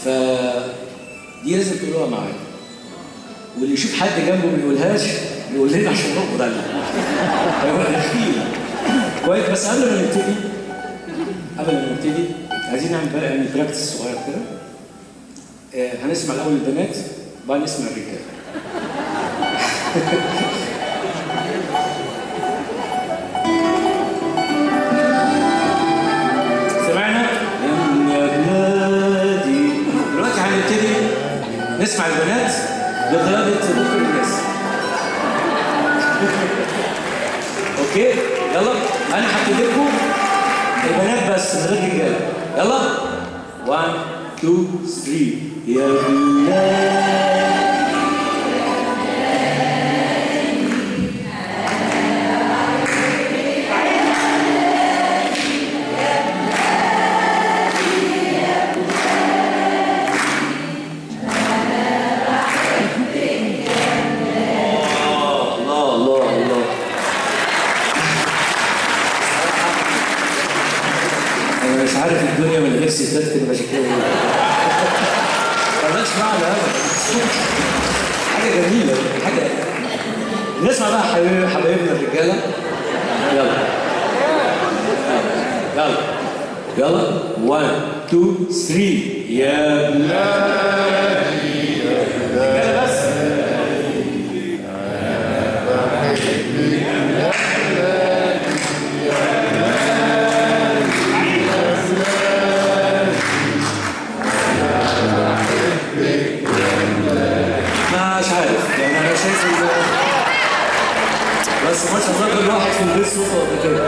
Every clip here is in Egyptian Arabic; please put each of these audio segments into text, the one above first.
ف دي لازم تقولوها معايا واللي يشوف حد جنبه ما يقولهاش يقول لنا عشان نربط عليه هو الاخير كويس بس قبل ما نبتدي قبل ما نبتدي عايزين نعمل بقى يعني براكتس صغير كده آه، هنسمع الاول البنات وبعدين نسمع الرجاله سمعنا يا بلادي دلوقتي هنبتدي نسمع البنات بقيادة دكتور الناس اوكي يلا انا هبتدي لكم البنات بس من غير رجاله يلا 1 2 3 يا بلادي الله الله الله انا مش عارف الدنيا من غير ستات تبقى شكلها ايه مالهاش معنى ابدا حاجه جميله حاجه نسمع بقى حبايب حبايبنا الرجاله يلا يلا يلا 1 2 3 يا بلادي رجاله بس مش عارف يعني انا شايف ان بس ما شاء الله كل واحد في البيت صوته قد كده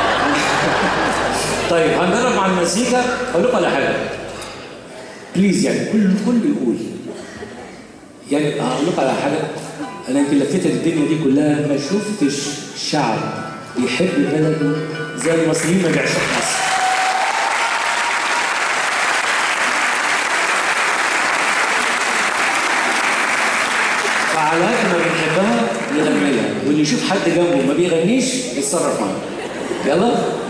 طيب هنجرب مع المزيكا اقول لكم على حاجه بليز يعني كل كل يقول يعني هقول لكم على حاجه انا يمكن لفيت الدنيا دي كلها ما شفتش شعب يحب بلده زي المصريين ما بيعشق مصر فعلى قد ما بنحبها نغنيها واللي يشوف حد جنبه ما بيغنيش يتصرف معاه يلا